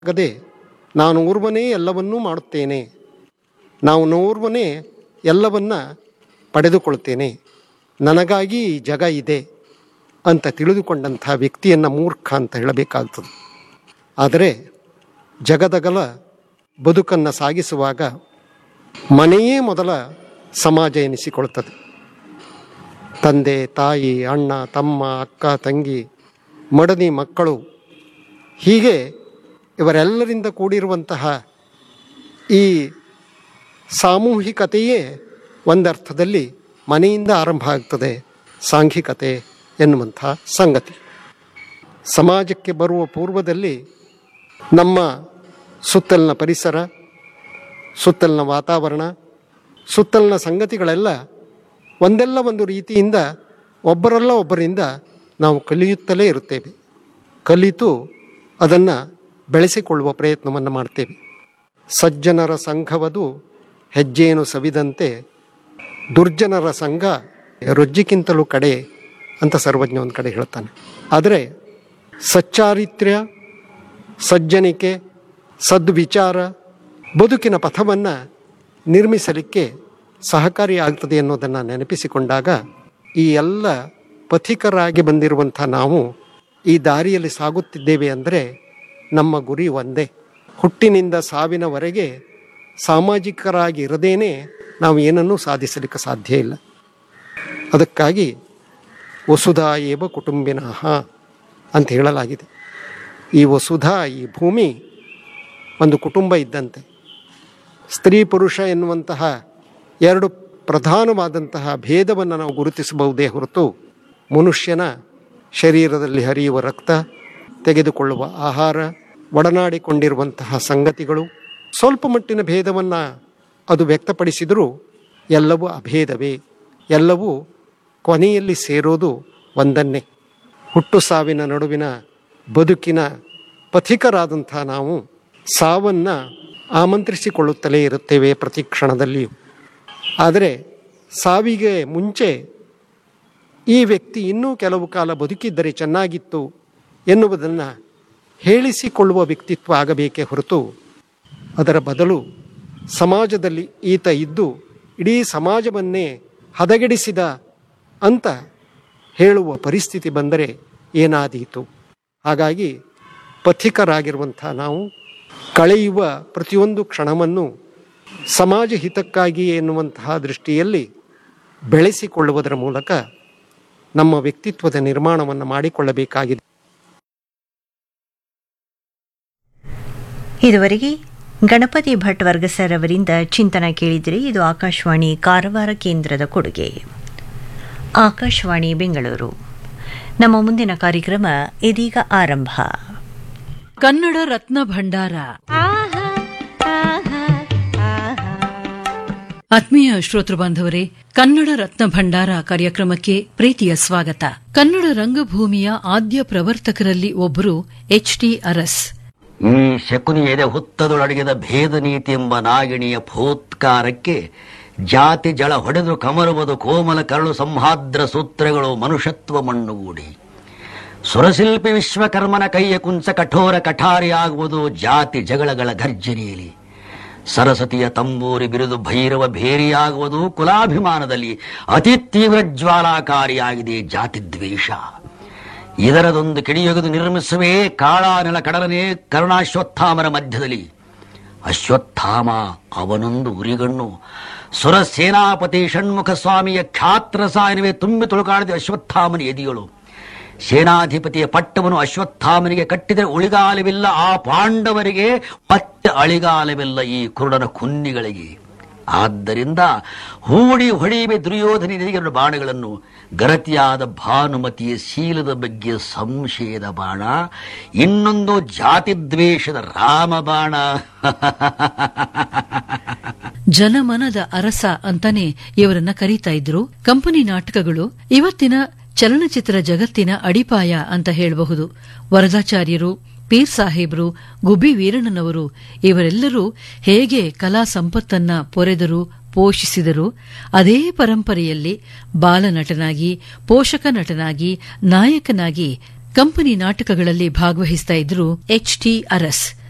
ಆಗದೆ ನಾನು ಓರ್ವನೇ ಎಲ್ಲವನ್ನೂ ಮಾಡುತ್ತೇನೆ ನಾವು ನೋರ್ವನೇ ಎಲ್ಲವನ್ನ ಪಡೆದುಕೊಳ್ತೇನೆ ನನಗಾಗಿ ಈ ಜಗ ಇದೆ ಅಂತ ತಿಳಿದುಕೊಂಡಂಥ ವ್ಯಕ್ತಿಯನ್ನು ಮೂರ್ಖ ಅಂತ ಹೇಳಬೇಕಾಗ್ತದೆ ಆದರೆ ಜಗದಗಲ ಬದುಕನ್ನು ಸಾಗಿಸುವಾಗ ಮನೆಯೇ ಮೊದಲ ಸಮಾಜ ಎನಿಸಿಕೊಳ್ತದೆ ತಂದೆ ತಾಯಿ ಅಣ್ಣ ತಮ್ಮ ಅಕ್ಕ ತಂಗಿ ಮಡದಿ ಮಕ್ಕಳು ಹೀಗೆ ಇವರೆಲ್ಲರಿಂದ ಕೂಡಿರುವಂತಹ ಈ ಸಾಮೂಹಿಕತೆಯೇ ಒಂದರ್ಥದಲ್ಲಿ ಮನೆಯಿಂದ ಆರಂಭ ಆಗ್ತದೆ ಸಾಂಘಿಕತೆ ಎನ್ನುವಂಥ ಸಂಗತಿ ಸಮಾಜಕ್ಕೆ ಬರುವ ಪೂರ್ವದಲ್ಲಿ ನಮ್ಮ ಸುತ್ತಲಿನ ಪರಿಸರ ಸುತ್ತಲಿನ ವಾತಾವರಣ ಸುತ್ತಲಿನ ಸಂಗತಿಗಳೆಲ್ಲ ಒಂದೆಲ್ಲ ಒಂದು ರೀತಿಯಿಂದ ಒಬ್ಬರಲ್ಲ ಒಬ್ಬರಿಂದ ನಾವು ಕಲಿಯುತ್ತಲೇ ಇರುತ್ತೇವೆ ಕಲಿತು ಅದನ್ನು ಬೆಳೆಸಿಕೊಳ್ಳುವ ಪ್ರಯತ್ನವನ್ನು ಮಾಡ್ತೇವೆ ಸಜ್ಜನರ ಸಂಘವದು ಹೆಜ್ಜೆಯನ್ನು ಸವಿದಂತೆ ದುರ್ಜನರ ಸಂಘ ರೊಜ್ಜಿಗಿಂತಲೂ ಕಡೆ ಅಂತ ಸರ್ವಜ್ಞ ಒಂದು ಕಡೆ ಹೇಳ್ತಾನೆ ಆದರೆ ಸಚ್ಚಾರಿತ್ರ್ಯ ಸಜ್ಜನಿಕೆ ಸದ್ವಿಚಾರ ಬದುಕಿನ ಪಥವನ್ನು ನಿರ್ಮಿಸಲಿಕ್ಕೆ ಸಹಕಾರಿಯಾಗ್ತದೆ ಅನ್ನೋದನ್ನು ನೆನಪಿಸಿಕೊಂಡಾಗ ಈ ಎಲ್ಲ ಪಥಿಕರಾಗಿ ಬಂದಿರುವಂಥ ನಾವು ಈ ದಾರಿಯಲ್ಲಿ ಸಾಗುತ್ತಿದ್ದೇವೆ ಅಂದರೆ ನಮ್ಮ ಗುರಿ ಒಂದೇ ಹುಟ್ಟಿನಿಂದ ಸಾವಿನವರೆಗೆ ಸಾಮಾಜಿಕರಾಗಿ ಇರದೇನೆ ನಾವು ಏನನ್ನೂ ಸಾಧಿಸಲಿಕ್ಕೆ ಸಾಧ್ಯ ಇಲ್ಲ ಅದಕ್ಕಾಗಿ ವಸುಧಾ ಏವ ಕುಟುಂಬಿನಃ ಅಂತ ಹೇಳಲಾಗಿದೆ ಈ ವಸುಧಾ ಈ ಭೂಮಿ ಒಂದು ಕುಟುಂಬ ಇದ್ದಂತೆ ಸ್ತ್ರೀ ಪುರುಷ ಎನ್ನುವಂತಹ ಎರಡು ಪ್ರಧಾನವಾದಂತಹ ಭೇದವನ್ನು ನಾವು ಗುರುತಿಸಬಹುದೇ ಹೊರತು ಮನುಷ್ಯನ ಶರೀರದಲ್ಲಿ ಹರಿಯುವ ರಕ್ತ ತೆಗೆದುಕೊಳ್ಳುವ ಆಹಾರ ಒಡನಾಡಿಕೊಂಡಿರುವಂತಹ ಸಂಗತಿಗಳು ಸ್ವಲ್ಪ ಮಟ್ಟಿನ ಭೇದವನ್ನು ಅದು ವ್ಯಕ್ತಪಡಿಸಿದರೂ ಎಲ್ಲವೂ ಅಭೇದವೇ ಎಲ್ಲವೂ ಕೊನೆಯಲ್ಲಿ ಸೇರೋದು ಒಂದನ್ನೇ ಹುಟ್ಟು ಸಾವಿನ ನಡುವಿನ ಬದುಕಿನ ಪಥಿಕರಾದಂಥ ನಾವು ಸಾವನ್ನು ಆಮಂತ್ರಿಸಿಕೊಳ್ಳುತ್ತಲೇ ಇರುತ್ತೇವೆ ಪ್ರತಿ ಕ್ಷಣದಲ್ಲಿಯೂ ಆದರೆ ಸಾವಿಗೆ ಮುಂಚೆ ಈ ವ್ಯಕ್ತಿ ಇನ್ನೂ ಕೆಲವು ಕಾಲ ಬದುಕಿದ್ದರೆ ಚೆನ್ನಾಗಿತ್ತು ಎನ್ನುವುದನ್ನು ಹೇಳಿಸಿಕೊಳ್ಳುವ ವ್ಯಕ್ತಿತ್ವ ಆಗಬೇಕೇ ಹೊರತು ಅದರ ಬದಲು ಸಮಾಜದಲ್ಲಿ ಈತ ಇದ್ದು ಇಡೀ ಸಮಾಜವನ್ನೇ ಹದಗೆಡಿಸಿದ ಅಂತ ಹೇಳುವ ಪರಿಸ್ಥಿತಿ ಬಂದರೆ ಏನಾದೀತು ಹಾಗಾಗಿ ಪಥಿಕರಾಗಿರುವಂಥ ನಾವು ಕಳೆಯುವ ಪ್ರತಿಯೊಂದು ಕ್ಷಣವನ್ನು ಸಮಾಜ ಹಿತಕ್ಕಾಗಿ ಎನ್ನುವಂತಹ ದೃಷ್ಟಿಯಲ್ಲಿ ಬೆಳೆಸಿಕೊಳ್ಳುವುದರ ಮೂಲಕ ನಮ್ಮ ವ್ಯಕ್ತಿತ್ವದ ನಿರ್ಮಾಣವನ್ನು ಮಾಡಿಕೊಳ್ಳಬೇಕಾಗಿದೆ ಇದುವರೆಗೆ ಗಣಪತಿ ಭಟ್ ವರ್ಗಸರ್ ಅವರಿಂದ ಚಿಂತನ ಕೇಳಿದಿರಿ ಇದು ಆಕಾಶವಾಣಿ ಕಾರವಾರ ಕೇಂದ್ರದ ಕೊಡುಗೆ ಆಕಾಶವಾಣಿ ಬೆಂಗಳೂರು ನಮ್ಮ ಮುಂದಿನ ಕಾರ್ಯಕ್ರಮ ಇದೀಗ ಆರಂಭ ಕನ್ನಡ ರತ್ನ ಭಂಡಾರ ಆತ್ಮೀಯ ಶ್ರೋತೃ ಬಾಂಧವರೇ ಕನ್ನಡ ರತ್ನ ಭಂಡಾರ ಕಾರ್ಯಕ್ರಮಕ್ಕೆ ಪ್ರೀತಿಯ ಸ್ವಾಗತ ಕನ್ನಡ ರಂಗಭೂಮಿಯ ಆದ್ಯ ಪ್ರವರ್ತಕರಲ್ಲಿ ಒಬ್ಬರು ಎಚ್ ಟಿ ಅರಸ್ ಈ ಶಕುನಿ ಎದೆ ಹುತ್ತದೊಳಗಿದ ಭೇದ ನೀತಿ ಎಂಬ ನಾಗಿಣಿಯ ಫೋತ್ಕಾರಕ್ಕೆ ಜಾತಿ ಜಳ ಹೊಡೆದು ಕಮರುವುದು ಕೋಮಲ ಕರಳು ಸಂಹಾದ್ರ ಸೂತ್ರಗಳು ಮನುಷ್ಯತ್ವ ಮಣ್ಣುಗೂಡಿ ಸುರಶಿಲ್ಪಿ ವಿಶ್ವಕರ್ಮನ ಕೈಯ ಕುಂಚ ಕಠೋರ ಕಠಾರಿಯಾಗುವುದು ಜಾತಿ ಜಗಳಗಳ ಗರ್ಜನೆಯಲ್ಲಿ ಸರಸ್ವತಿಯ ತಂಬೂರಿ ಬಿರುದು ಭೈರವ ಭೇರಿಯಾಗುವುದು ಕುಲಾಭಿಮಾನದಲ್ಲಿ ಅತಿ ತೀವ್ರ ಜ್ವಾಲಾಕಾರಿಯಾಗಿದೆ ಜಾತಿ ದ್ವೇಷ ಇದರದೊಂದು ಕಿಡಿಯೊಗೆದು ನಿರ್ಮಿಸುವೆ ಕಾಳಾನೆಲ ಕಡಲನೆ ಕರುಣಾಶ್ವತ್ಥಾಮರ ಮಧ್ಯದಲ್ಲಿ ಅಶ್ವತ್ಥಾಮ ಅವನೊಂದು ಉರಿಗಣ್ಣು ಸುರ ಸೇನಾಪತಿ ಷಣ್ಮುಖ ಸ್ವಾಮಿಯ ಖ್ಯಾತ್ರ ಸಾಯನವೇ ತುಂಬಿ ತುಳುಕಾಡಿದ ಅಶ್ವತ್ಥಾಮನ ಎದಿಯಳು ಸೇನಾಧಿಪತಿಯ ಪಟ್ಟವನ್ನು ಅಶ್ವತ್ಥಾಮನಿಗೆ ಕಟ್ಟಿದರೆ ಉಳಿಗಾಲವಿಲ್ಲ ಆ ಪಾಂಡವರಿಗೆ ಮತ್ತೆ ಅಳಿಗಾಲವಿಲ್ಲ ಈ ಕುರುಡನ ಕುನ್ನಿಗಳಿಗೆ ಆದ್ದರಿಂದ ಹೂಡಿ ಹೊಡೆಯುವೆ ದುರ್ಯೋಧನಿಗೆ ಎರಡು ಬಾಣಗಳನ್ನು ಗರತಿಯಾದ ಭಾನುಮತಿಯ ಶೀಲದ ಬಗ್ಗೆ ಸಂಶಯದ ಬಾಣ ಇನ್ನೊಂದು ಜಾತಿ ದ್ವೇಷದ ರಾಮ ಬಾಣ ಜನಮನದ ಅರಸ ಅಂತಾನೆ ಇವರನ್ನ ಕರೀತಾ ಇದ್ರು ಕಂಪನಿ ನಾಟಕಗಳು ಇವತ್ತಿನ ಚಲನಚಿತ್ರ ಜಗತ್ತಿನ ಅಡಿಪಾಯ ಅಂತ ಹೇಳಬಹುದು ವರದಾಚಾರ್ಯರು ಪೀರ್ ಸಾಹೇಬ್ರು ಗುಬ್ಬಿ ವೀರಣ್ಣನವರು ಇವರೆಲ್ಲರೂ ಹೇಗೆ ಕಲಾ ಸಂಪತ್ತನ್ನ ಪೊರೆದರು ಪೋಷಿಸಿದರು ಅದೇ ಪರಂಪರೆಯಲ್ಲಿ ಬಾಲನಟನಾಗಿ ಪೋಷಕ ನಟನಾಗಿ ನಾಯಕನಾಗಿ ಕಂಪನಿ ನಾಟಕಗಳಲ್ಲಿ ಭಾಗವಹಿಸ್ತಾ ಇದ್ರು ಎಚ್ ಟಿ ಅರಸ್